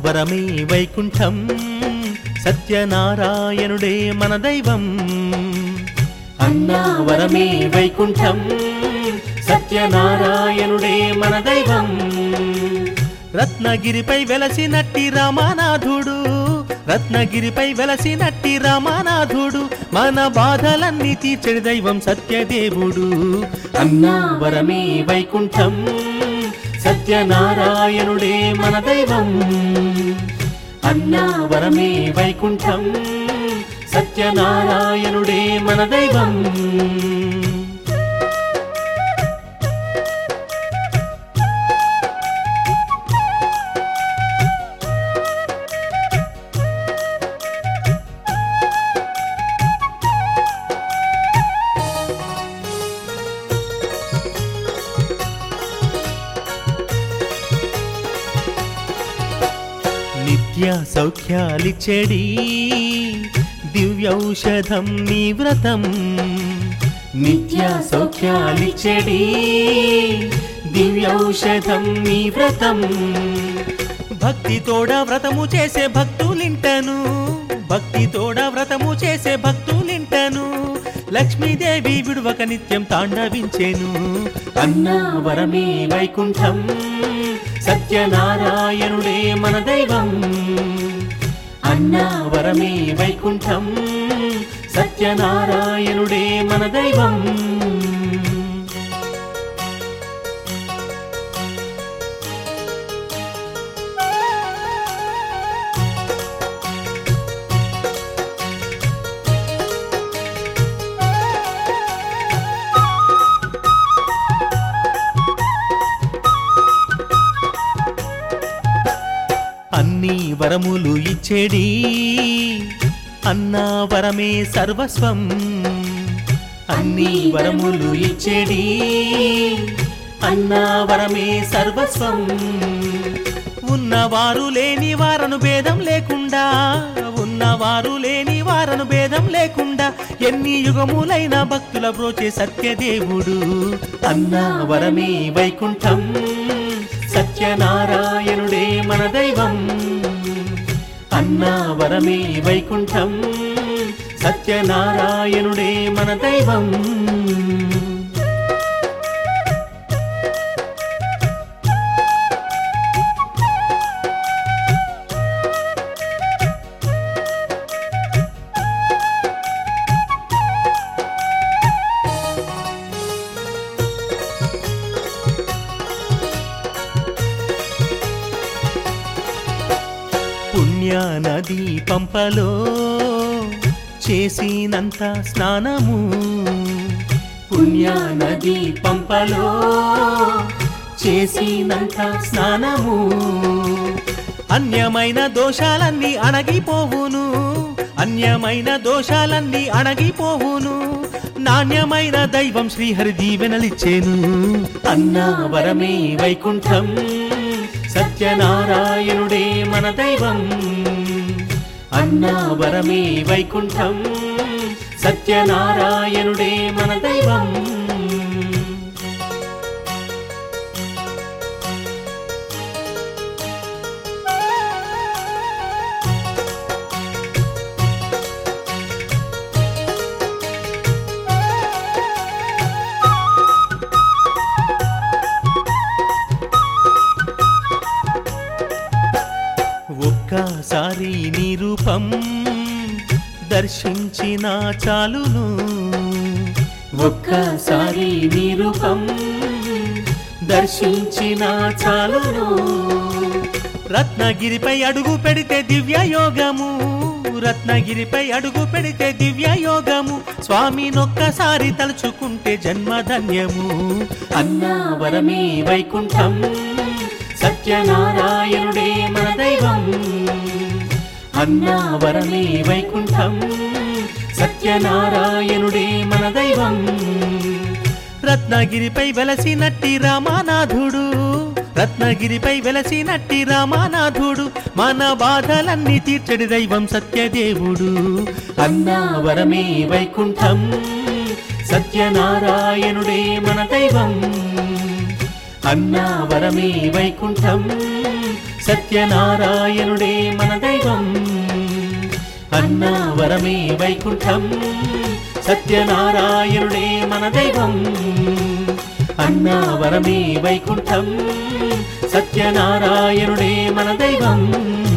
వరమే వైకుంఠం సత్యనారాయణుడే మన దైవం అన్నా వరమే వైకుంఠం సత్యనారాయణుడే మన దైవం రత్నగిరిపై వెలసినట్టి రామానాథుడు రత్నగిరిపై వెలసినట్టి రామానాథుడు మన బాధలన్నీ తీర్చడి దైవం సత్యదేవుడు అన్నా వరమే వైకుంఠం సత్యనారాయణుడే మన దైవం అన్నా వరమే వైకుంఠం సత్యనారాయణుడే మన దైవం నిత్య సౌఖ్యాలిచ్చేడి దివ్యౌషధం నీ వ్రతం నిత్య సౌఖ్యాలిచ్చేడి దివ్యౌషధం నీ వ్రతం భక్తి తోడ వ్రతము చేసే భక్తులింటను భక్తి తోడ వ్రతము చేసే భక్తులింటను లక్ష్మీదేవి విడువక నిత్యం తాండవించెను అన్నా వరమే వైకుంఠం సత్యనారాయణుడే మన దైవం అన్నా వరమే వైకుంఠం సత్యనారాయణుడే మన దైవం అన్ని వరములు ఇచ్చేడి అన్నా వరమే సర్వస్వం అన్ని వరములు ఇచ్చేడి అన్నా వరమే సర్వస్వం ఉన్నవారు లేని వారను భేదం లేకుండా ఉన్నవారు లేని వారను భేదం లేకుండా ఎన్ని యుగములైన భక్తుల బ్రోచే సత్యదేవుడు అన్నా వరమే వైకుంఠం సత్యనారాయణుడే మన దైవం అన్నా వరమే వైకుంఠం సత్యనారాయణుడే మన దైవం పుణ్య నది పంపలో చేసినంత స్నానము పుణ్య నది పంపలో చేసినంత స్నానము అన్యమైన దోషాలన్నీ అణగిపోవును అన్యమైన దోషాలన్నీ అణగిపోవును నాణ్యమైన దైవం శ్రీహరి దీవెనలిచ్చేను అన్నా వరమే వైకుంఠం సత్యనారాయణుడే మన దైవం అన్నా వరమే వైకుంఠం సత్యనారాయణుడే మన దైవం ఒక్కసారి నీ రూపం దర్శించిన చాలును ఒక్కసారి నీ రూపం దర్శించిన చాలును రత్నగిరిపై అడుగు పెడితే దివ్య యోగము రత్నగిరిపై అడుగు పెడితే దివ్య యోగము స్వామి నొక్కసారి తలుచుకుంటే జన్మధన్యము అన్నా వరమే వైకుంఠం సత్యనారాయణుడే మన దైవం అన్నా వరమే వైకుంఠం సత్యనారాయణుడే మన దైవం రత్నగిరిపై వెలసినట్టి రామానాథుడు రత్నగిరిపై వెలసినట్టి రామానాథుడు మన బాధలన్నీ తీర్చడి దైవం సత్యదేవుడు అన్నా వరమే వైకుంఠం సత్యనారాయణుడే మన దైవం అన్నా వరమే వైకుంఠం సత్యనారాయణుడే మన దైవం అన్నవరమే వైకుంఠం సత్యనారాయణుడే మన దైవం అన్నవరమే వైకుంఠం సత్యనారాయణుడే మన దైవం